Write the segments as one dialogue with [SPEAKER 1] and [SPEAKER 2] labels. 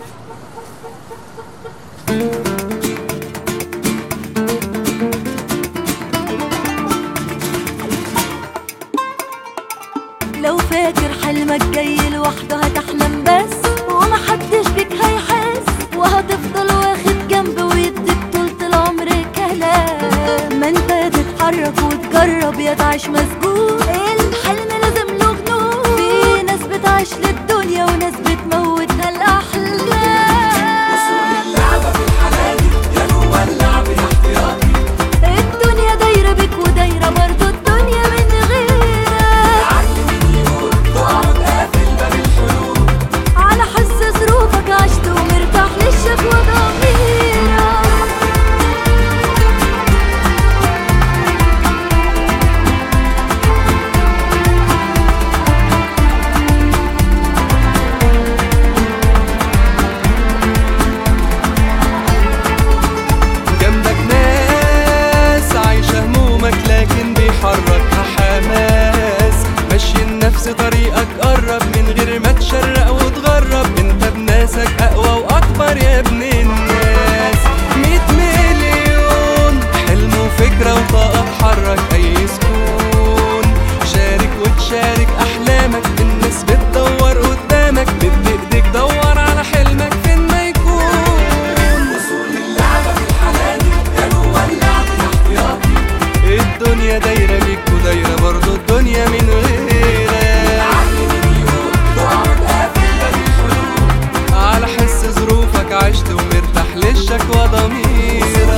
[SPEAKER 1] لو فاكر حلمك جاي لوحده هتحلم بس ومحدش بيك هيحس وهتفضل واخد جنب ويديك طولة العمر كلام ما انت تتحرك وتجرب يا تعيش مسجون الحلم لازم له جنون في ناس بتعيش للدنيا وناس بتموتها الأحلام الدنيا دايرة بيك ودايرة برضو الدنيا من غيرك على حس ظروفك عشت ومرتاح للشكوى ضميرك
[SPEAKER 2] جنبك ناس عايشة همومك لكن بيحركها حماس مشي نفس طريقك قرب من غير ما تشرق وتغرب انت بناسك اقوى واكبر يا ابن الناس مية مليون حلم وفكرة وطاقة تحرك اي سكون شارك وتشارك احلامك الناس بتدور قدامك مد ايديك دور على حلمك فين ما يكون الدنيا دايرة بيك ودايرة برضو الدنيا من غيرك على حس ظروفك عشت ومرتاح للشكوى ضميرك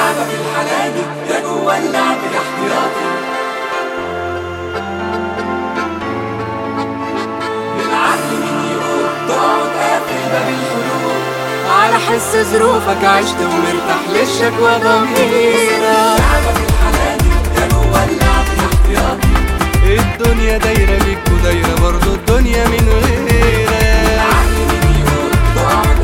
[SPEAKER 2] على حس ظروفك عشت ومرتاح للشكوى ضميرك الدنيا دايرة بيك ودايرة برضو الدنيا من غيرك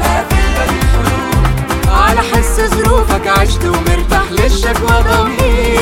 [SPEAKER 2] على حس ظروفك عشت ومرتاح للشكوى ضميرك